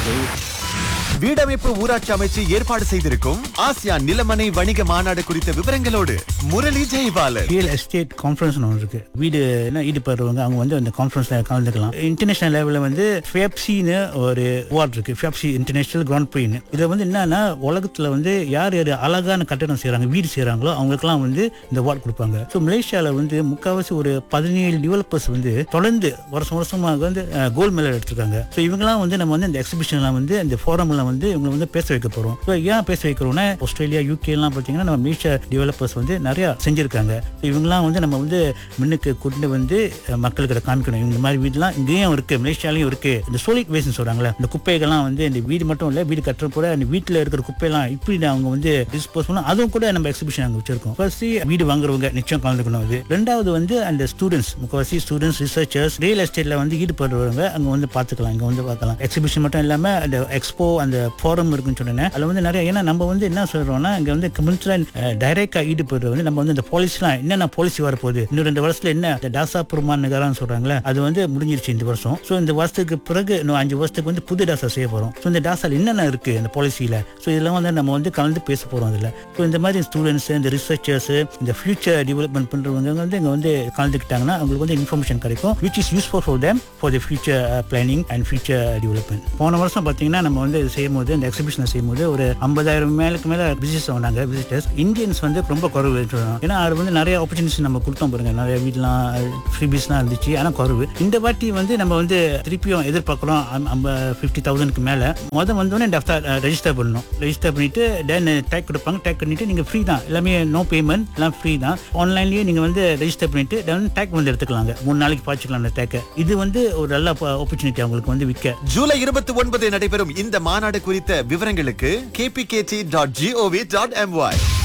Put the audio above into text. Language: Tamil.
போய் வீடமைப்பு ஊராட்சி அமைச்சு ஏற்பாடு செய்திருக்கும் ஆசியான் நிலமனை வணிக மாநாடு குறித்த விவரங்களோடு Murali Jayabalan real estate conference ஒன்று இருக்கு வீடு என்ன ஈடுபடுறவங்க அவங்க வந்து அந்த கான்ஃபரன்ஸ்ல கலந்துக்கலாம் இன்டர்நேஷனல் லெவலில் வந்து ஃபேப்சின்னு ஒரு அவார்ட் இருக்கு ஃபேப்சி இன்டர்நேஷனல் கிராண்ட் ப்ரீன்னு இதில் வந்து என்னன்னா உலகத்தில் வந்து யார் யார் அழகான கட்டடம் செய்கிறாங்க வீடு செய்கிறாங்களோ அவங்களுக்குலாம் வந்து இந்த அவார்ட் கொடுப்பாங்க ஸோ மலேசியாவில் வந்து முக்கால்வாசி ஒரு பதினேழு டெவலப்பர்ஸ் வந்து தொடர்ந்து வருஷம் வருஷமாக வந்து கோல்டு மெடல் எடுத்திருக்காங்க ஸோ இவங்கலாம் வந்து நம்ம வந்து இந்த எக்ஸிபிஷன்லாம் வந்து இந்த ஃபோரம்ல வந்து இவங்க வந்து பேச வைக்க போகிறோம் ஸோ ஏன் பேச வைக்கிறோம்னா ஆஸ்திரேலியா யூகே எல்லாம் பார்த்தீங்கன்னா நம்ம மலேசியா டெவலப்பர்ஸ் வந்து நிறைய செஞ்சிருக்காங்க ஸோ இவங்கலாம் வந்து நம்ம வந்து முன்னுக்கு கொண்டு வந்து அஹ், மக்களுக்கு காமிக்கணும் இந்த மாதிரி வீடுலாம் இங்கேயும் இருக்கு மலேசியாலையும் இருக்கு இந்த சோலிக் வேஸ்ட்னு சொல்றாங்களே இந்த குப்பைகள்லாம் வந்து இந்த வீடு மட்டும் இல்லை வீடு கட்டுற கூட அந்த வீட்டில் இருக்கிற குப்பையெல்லாம் இப்படி அவங்க வந்து டிஸ்போஸ் பண்ணணும் அதுவும் கூட நம்ம எக்ஸிபிஷன் அங்கே வச்சிருக்கோம் ஃபர்ஸ்ட் வீடு வாங்குறவங்க நிச்சயம் கலந்துக்கணும் அது ரெண்டாவது வந்து அந்த ஸ்டூடெண்ட்ஸ் முக்கவாசி ஸ்டூடெண்ட்ஸ் ரிசர்ச்சர்ஸ் ரியல் எஸ்டேட்ல வந்து ஈடுபடுறவங்க அங்க வந்து பார்த்துக்கலாம் இங்க வந்து பார்க்கலாம் எக்ஸிபிஷன் மட்டும் இல்லாம அந்த எக்ஸ்போ அந்த ஃபோரம் இருக்குன்னு சொன்னேன் அதுல வந்து நிறைய ஏன்னா நம்ம வந்து என்ன சொல்றோம்னா இங்க வந்து கம்யூனிட்டில டைரக்டா ஈடுபடுறது வந்து நம்ம வந்து இந்த பாலிசிலாம் என்னென்ன பாலிசி வரப்போகுது இன்னும் ரெண்டு வருஷத்துல என்ன இந்த டாசா புருமான் நகரான்னு சொல்றாங்களே அது வந்து முடிஞ்சிருச்சு இந்த வருஷம் ஸோ இந்த வருஷத்துக்கு பிறகு இன்னும் அஞ்சு வருஷத்துக்கு வந்து புது டாசா செய்ய போறோம் ஸோ இந்த டாசால என்னென்ன இருக்கு இந்த பாலிசியில ஸோ இதெல்லாம் வந்து நம்ம வந்து கலந்து பேச போறோம் அதுல ஸோ இந்த மாதிரி ஸ்டூடெண்ட்ஸ் இந்த ரிசர்ச்சர்ஸ் இந்த ஃபியூச்சர் டெவலப்மெண்ட் பண்றவங்க வந்து இங்க வந்து கலந்துக்கிட்டாங்கன்னா அவங்களுக்கு வந்து இன்ஃபர்மேஷன் கிடைக்கும் which is useful for them for the future planning and future development போன வருஷம் பார்த்தீங்கன்னா நம்ம வந்து இது செய்யும்போது இந்த எக்ஸிபிஷனை செய்யும்போது ஒரு ஐம்பதாயிரம் மேலுக்கு மேல விசிட்டர்ஸ் வந்தாங்க விசிட்டர்ஸ் இந்தியன்ஸ் வந்து ரொம்ப குறைவு சொல்லலாம். ஏன்னா அது வந்து நிறைய ஆப்பர்ச்சுனிட்டிஸ் நம்ம கொடுத்தோம் பாருங்க நிறைய வீட்லாம் ஃப்ரீபீஸ்லாம் இருந்துச்சு ஆனால் குறைவு இந்த வாட்டி வந்து நம்ம வந்து திருப்பியும் எதிர்பார்க்குறோம் ஐம்ப ஃபிஃப்டி தௌசண்ட்க்கு மேலே மொதல் வந்தோடனே டெஃப்டார் ரெஜிஸ்டர் பண்ணணும் ரெஜிஸ்டர் பண்ணிட்டு தென் டேக் கொடுப்பாங்க டேக் பண்ணிட்டு நீங்கள் ஃப்ரீ தான் எல்லாமே நோ பேமெண்ட் எல்லாம் ஃப்ரீ தான் ஆன்லைன்லேயே நீங்கள் வந்து ரெஜிஸ்டர் பண்ணிட்டு தென் டேக் வந்து எடுத்துக்கலாங்க மூணு நாளைக்கு பாய்ச்சிக்கலாம் அந்த டேக்கை இது வந்து ஒரு நல்ல ஆப்பர்ச்சுனிட்டி அவங்களுக்கு வந்து விற்க ஜூலை இருபத்தி ஒன்பது நடைபெறும் இந்த மாநாடு குறித்த விவரங்களுக்கு kpkt.gov.my